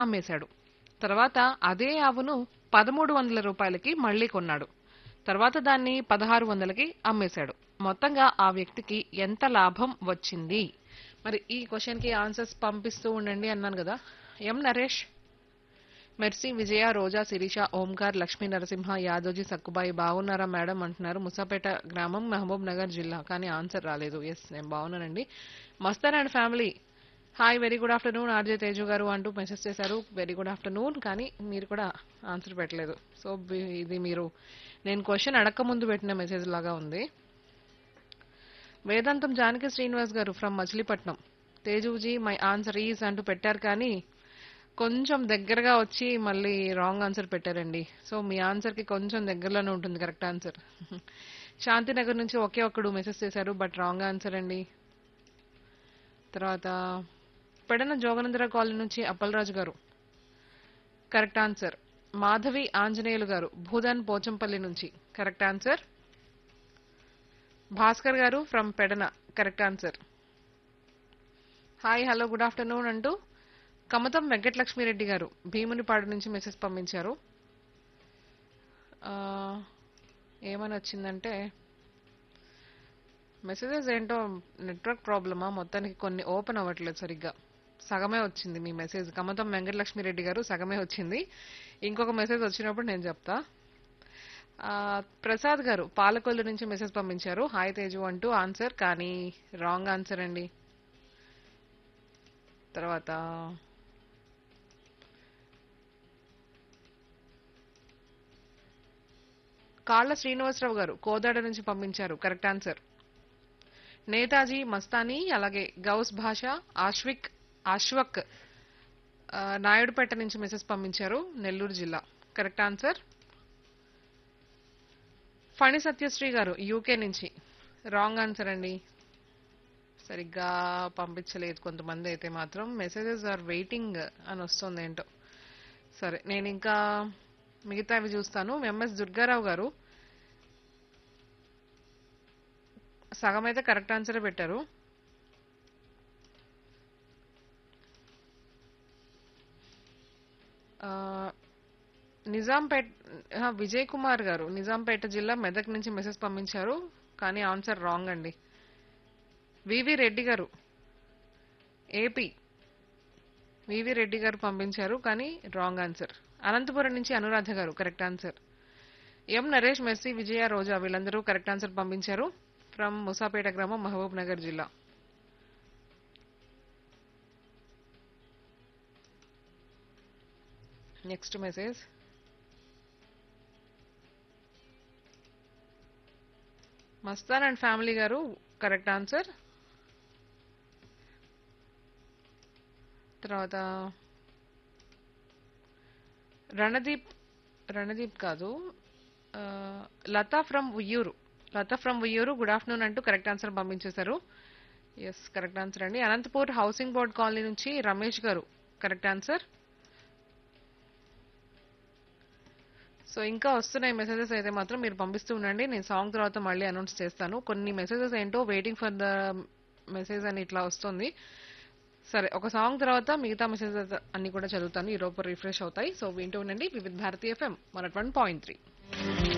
అమ్మేశాడు తర్వాత అదే ఆవును పదమూడు వందల రూపాయలకి మళ్ళీ కొన్నాడు తర్వాత దాన్ని పదహారు వందలకి అమ్మేశాడు మొత్తంగా ఆ వ్యక్తికి ఎంత లాభం వచ్చింది మరి ఈ క్వశ్చన్ కి ఆన్సర్స్ పంపిస్తూ ఉండండి అన్నాను కదా ఎం నరేష్ మెర్సీ విజయ రోజా శిరీష ఓంకార్ లక్ష్మీ నరసింహ యాదోజీ సక్కుబాయి బాగున్నారా మేడం అంటున్నారు ముసాపేట గ్రామం మహబూబ్ నగర్ జిల్లా కానీ ఆన్సర్ రాలేదు ఎస్ నేను బాగున్నానండి Mastan and family hi very good afternoon RJ Teju గారు అంటూ మెసేజ్ చేశారు వెరీ గుడ్ ఆఫ్టర్నూన్ కానీ మీరు కూడా ఆన్సర్ పెట్టలేదు సో బి- ఇది మీరు నేను క్వశ్చన్ అడక్క ముందు పెట్టిన మెసేజ్ లాగా ఉంది వేదాంతం జానకి శ్రీనివాస్ గారు from Machilipatnam Tejuji my answer is అంటూ పెట్టారు కానీ కొంచెం దగ్గరగా వచ్చి మళ్ళీ రాంగ్ ఆన్సర్ పెట్టారండి సో మీ ఆన్సర్ కి కొంచెం దగ్గరలోనే ఉంటుంది కరెక్ట్ ఆన్సర్ శాంతినగర్ నుంచి ఒకే ఒక్కడు మెసేజ్ చేశారు బట్ రాంగ్ ఆన్సర్ అండి తర్వాత పెడన జోగనందర కాలనీ నుంచి అప్పలరాజు గారు కరెక్ట్ ఆన్సర్ మాధవి ఆంజనేయులు గారు భూదాన్ పోచంపల్లి నుంచి కరెక్ట్ ఆన్సర్ భాస్కర్ గారు from Pedana correct answer hi hello good afternoon అంటూ కమతం వెంకటలక్ష్మిరెడ్డి గారు భీమునిపాడు నుంచి మెసేజ్ పంపించారు ఆ, ఏమని వచ్చిందంటే మెసేజెస్ ఏంటో నెట్వర్క్ ప్రాబ్లమా మొత్తానికి కొన్ని ఓపెన్ అవ్వట్లేదు సరిగ్గా సగమే వచ్చింది మీ మెసేజ్ కమతం వెంకటలక్ష్మిరెడ్డి గారు సగమే వచ్చింది ఇంకొక మెసేజ్ వచ్చినప్పుడు నేను చెప్తా ఆ, ప్రసాద్ గారు పాలకొల్లు నుంచి మెసేజ్ పంపించారు హాయ్ తేజు అంటూ ఆన్సర్ కానీ రాంగ్ ఆన్సర్ అండి తర్వాత కాళ్ళ శ్రీనివాసరావు గారు కోదాడ నుంచి పంపించారు కరెక్ట్ ఆన్సర్ నేతాజీ మస్తానీ అలాగే గౌస్ భాష ఆశ్విక్ ఆశ్వక్ ఆ, నాయుడుపేట నుంచి మెసేజ్ పంపించారు నెల్లూరు జిల్లా కరెక్ట్ ఆన్సర్ ఫణి సత్యశ్రీ గారు యూకే నుంచి రాంగ్ ఆన్సర్ అండి సరిగ్గా పంపించలేదు కొంతమంది అయితే మాత్రం మెసేజెస్ ఆర్ వెయిటింగ్ అని వస్తుంది ఏంటో సరే నేను ఇంకా మిగతావి చూస్తాను ఎంఎస్ దుర్గారావు గారు సగం అయితే కరెక్ట్ ఆన్సర్ పెట్టారు ఆ, నిజాంపేట్ ఆ, విజయ్ కుమార్ గారు నిజాంపేట జిల్లా మెదక్ నుంచి మెసేజ్ పంపించారు కానీ ఆన్సర్ రాంగ్ అండి వివి రెడ్డి గారు ఏపీ వివి రెడ్డి గారు పంపించారు కానీ రాంగ్ ఆన్సర్ అనంతపురం నుంచి అనురాధ గారు correct answer M Naresh Mercy Vijaya Roja వీళ్ళందరూ కరెక్ట్ ఆన్సర్ పంపించారు ఫ్రమ్ ముసాపేట గ్రామం మహబూబ్ నగర్ జిల్లా next message Mastan and family గారు కరెక్ట్ ఆన్సర్ తర్వాత రణదీప్ రణదీప్ కాదు ఆ, Latha from Uyyuru Latha from Uyyuru good afternoon అంటూ కరెక్ట్ ఆన్సర్ పంపించేశారు ఎస్ కరెక్ట్ ఆన్సర్ అండి అనంతపూర్ హౌసింగ్ బోర్డ్ కాలనీ నుంచి రమేష్ గారు కరెక్ట్ ఆన్సర్ సో ఇంకా వస్తున్నాయి మెసేజెస్ అయితే మాత్రం మీరు పంపిస్తూ ఉండండి నేను సాంగ్ తర్వాత మళ్ళీ అనౌన్స్ చేస్తాను కొన్ని మెసేజెస్ ఏంటో వెయిటింగ్ ఫర్ ద మెసేజ్ అని ఇట్లా వస్తుంది సరే ఒక సాంగ్ తర్వాత మిగతా మెసేజెస్ అన్ని కూడా చదువుతాను ఈ లోపు రిఫ్రెష్ అవుతాయి సో వింటూ ఉండండి Vividh Bharati FM one point three